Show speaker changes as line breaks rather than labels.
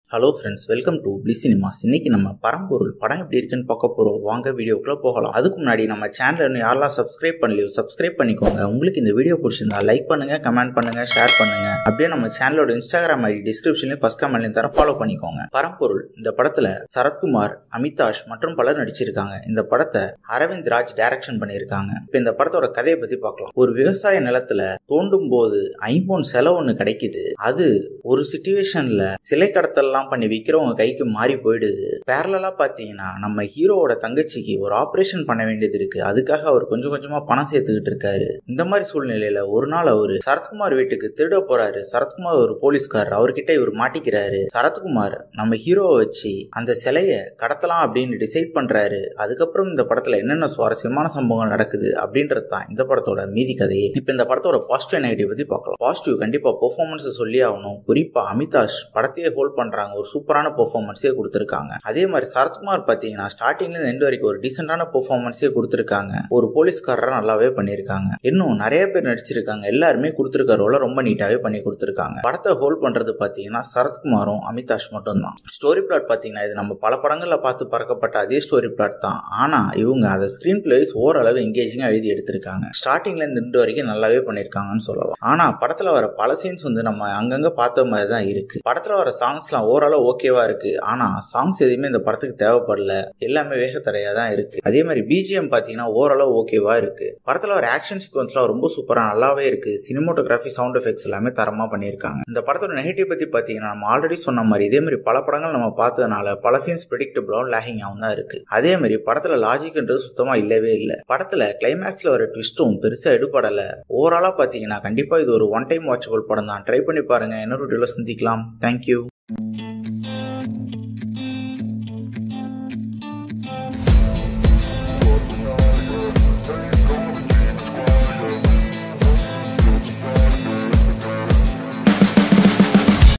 hello friends welcome to பிளி cinemas இன்னைக்கு நம்ம பரம்பொருள் படம் எப்படி இருக்குன்னு பார்க்க போறோம் வாங்க வீடியோக்குள்ள போகலாம் அதுக்கு முன்னாடி நம்ம சேனல் இன்னும் யாரெல்லாம் சப்ஸ்கிரைப் பண்ணலையோ சப்ஸ்கிரைப் பண்ணிக்கோங்க உங்களுக்கு இந்த வீடியோ பிடிச்சிருந்தா லைக் பண்ணுங்க கமெண்ட் பண்ணுங்க ஷேர் பண்ணுங்க அப்படியே நம்ம சேனலோட இன்ஸ்டாகிராம் ஐடி டிஸ்கிரிப்ஷன்லயும் ஃபர்ஸ்ட் கமெண்ட்லையும் தர ஃபாலோ பண்ணிக்கோங்க பரம்பொருள் இந்த படத்துல சரத்குமார் அமிதாஷ் மற்றும் பலர் நடிச்சிருக்காங்க இந்த படத்தை அரவிந்த் ராஜ் டைரக்ஷன் பண்ணியிருக்காங்க இப்போ இந்த படத்தோட கதையை பத்தி பார்க்கலாம் ஒரு விவசாய நிலத்துல தோண்டும் போது ஐம்பொன் செலவு ஒன்று கிடைக்குது அது ஒரு சுச்சுவேஷன்ல சிலை கடத்தல்லாம் பண்ணி விற்கிறவங்க கைக்கு மாறி போயிடுது பேரலா பாத்தீங்கன்னா நம்ம ஹீரோவோட தங்கச்சிக்கு ஒரு ஆபரேஷன் பண்ண வேண்டியது இருக்கு அதுக்காக அவர் கொஞ்சம் கொஞ்சமா பணம் சேர்த்துக்கிட்டு இருக்காரு இந்த மாதிரி சூழ்நிலையில ஒரு நாள் அவரு சரத்குமார் வீட்டுக்கு திருட போறாரு சரத்குமார் ஒரு போலீஸ்காரர் அவர்கிட்ட இவர் மாட்டிக்கிறாரு சரத்குமார் நம்ம ஹீரோவை வச்சு அந்த சிலைய கடத்தலாம் அப்படின்னு டிசைட் பண்றாரு அதுக்கப்புறம் இந்த படத்துல என்னென்ன சுவாரஸ்யமான சம்பவங்கள் நடக்குது அப்படின்றது தான் இந்த படத்தோட மீதி கதையே இப்ப இந்த படத்தோட பாசிட்டிவ் நெகட்டிவ் பத்தி பார்க்கலாம் பாசிட்டிவ் கண்டிப்பா பெர்ஃபார்மன்ஸ் சொல்லி ஆகணும் குறிப்பா அமிதாஷ் படத்தையே ஹோல்ட் பண்றாங்க ஒரு சூப்பரான பெர்ஃபார்மன்ஸே கொடுத்துருக்காங்க அதே மாதிரி சரத்குமார் பாத்தீங்கன்னா ஸ்டார்டிங்ல இருந்து எண்ட் வரைக்கும் ஒரு டீசென்டான பெர்ஃபார்மன்ஸே கொடுத்துருக்காங்க ஒரு போலீஸ்காரரா நல்லாவே பண்ணியிருக்காங்க இன்னும் நிறைய பேர் நடிச்சிருக்காங்க எல்லாருமே கொடுத்துருக்க ரோல ரொம்ப நீட்டாவே பண்ணி கொடுத்துருக்காங்க படத்தை ஹோல்ட் பண்றது பாத்தீங்கன்னா சரத்குமாரும் அமிதாஷ் மட்டும் தான் ஸ்டோரி பிளாட் பாத்தீங்கன்னா இது நம்ம பல படங்கள்ல பார்த்து பறக்கப்பட்ட அதே ஸ்டோரி பிளாட் தான் ஆனா இவங்க அதை ஸ்கிரீன் பிளேஸ் ஓரளவு எங்கேஜிங்கா எழுதி எடுத்திருக்காங்க ஸ்டார்டிங்ல இருந்து இன்று வரைக்கும் நல்லாவே பண்ணியிருக்காங்கன்னு சொல்லலாம் ஆனா படத்துல வர பல சீன்ஸ் வந்து நம்ம அங்கங்க பார்த்த மாதிரி தான் இருக்கு படத்துல வர சாங்ஸ்லாம் ஓரளவு ஓகேவா இருக்கு ஆனா சாங்ஸ் எதுவுமே இந்த படத்துக்கு தேவைப்படல எல்லாமே வேகத்தடையா தான் இருக்கு அதே மாதிரி பிஜிஎம் பாத்தீங்கன்னா ஓரளவு ஓகேவா இருக்கு படத்துல வர ஆக்ஷன் சீக்வன்ஸ்லாம் ரொம்ப சூப்பரா நல்லாவே இருக்கு சினிமோட்டோகிராஃபி சவுண்ட் எஃபெக்ட்ஸ் எல்லாமே தரமா பண்ணியிருக்காங்க இந்த படத்தோட நெகட்டிவ் பத்தி பாத்தீங்கன்னா நம்ம ஆல்ரெடி சொன்ன மாதிரி இதே மாதிரி பல படங்கள் நம்ம பார்த்ததுனால பல சீன்ஸ் ப்ரெடிக்டபிளும் லேகிங்காகவும் தான் இருக்கு அதே மாதிரி படத்துல லாஜிக்ன்றது சுத்தமா இல்லவே இல்லை படத்துல கிளைமேக்ஸ்ல வர ட்விஸ்ட்டும் பெருசா எடுபடல ஓவராலா பாத்தீங்கன்னா கண்டிப்பா இது ஒரு ஒன் டைம் வாட்சபிள் படம் தான் ட்ரை பண்ணி பாருங்க இன்னொரு வீடியோல சந்திக்கலாம் தேங்க்யூ